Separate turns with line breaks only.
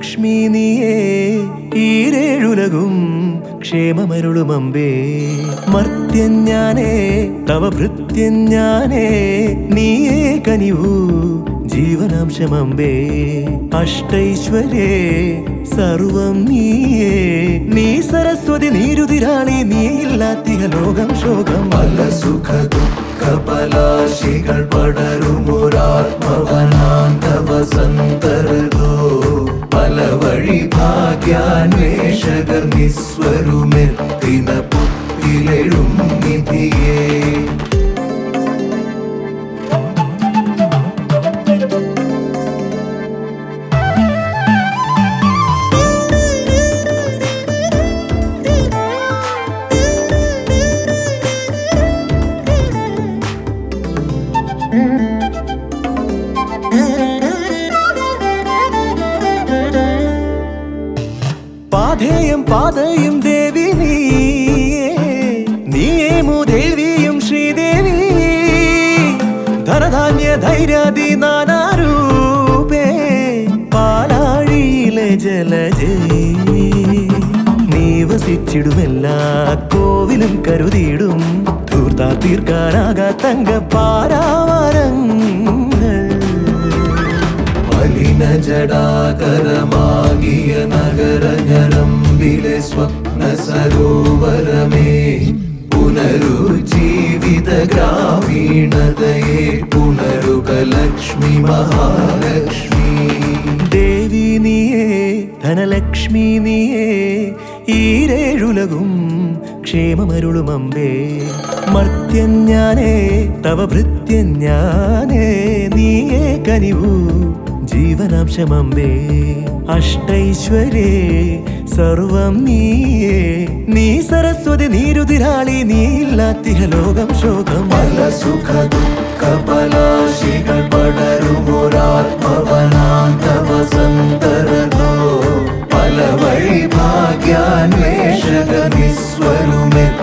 ധനലക്ഷ്മി നീയേ ഈരേഴുലകും ക്ഷേമമരുളുമമ്പേ മർത്യൻ ഞാനേ തവ ഭൃത്യൻ ഞാനേ നീയേ കനിവൂ ജീവനാംശമമ്പേ അഷ്ടൈശ്വര്യേ സർവം നീയേ നീ സരസ്വതി നീരുതിരാളി നീയില്ലാത്തിക ലോകം ശോകം
പല സുഖ ദുഃഖ പലാശികൾ പടരുമൊരാത്മവനാന്തവ സന്തരതോ പല വഴി ഭാഗ്യാന്വേഷകർ നിസ്വരുമെത്തിന പുത്തിലെഴും നിധിയേ
പാധേയം പാതയും ദേവി നീയേ നീയേമു ദേവിയും ശ്രീദേവി ധനധാന്യ ധൈര്യാദി നാനാരൂപേ പാലാഴിയിലെ ജലജേ നീ വസിച്ചിടുമെല്ലാ കോവിലും കരുതിയിടും ധൂർത്താ തീർക്കാനാകാ തങ്ക പാരാവാരങ്ങൾ
മലിന ജടാകരമാകിയ നഗര ഞരമ്പിലെ സ്വപ്ന സരോവരമേ പുനരുജ്ജീവിത ഗ്രാമീണതയെ പുനരുക ലക്ഷ്മി മഹാലക്ഷ്മി
ദേവി നീയേ ധനലക്ഷ്മി നീയേ ഈരേഴുലകും ക്ഷേമമരുളുമമ്പേ മർത്യൻ ഞാനേ തവ ഭൃത്യൻ ഞാനേ നീയേ കനിവൂ ജീവനാംശമമ്പേ അഷ്ടൈശ്വര്യേ സർവം നീയേ നീ സരസ്വതി നീരുതിരാളി നീയില്ലാത്തിഹ ലോകം ശോകം
പല സുഖ ദുഃഖ പലാശികൾ പടരുമൊരാത്മവനാന്തവ സന്തരതോ പല വഴി ഭാഗ്യാന്വേഷക നിസ്വരുമെത്തി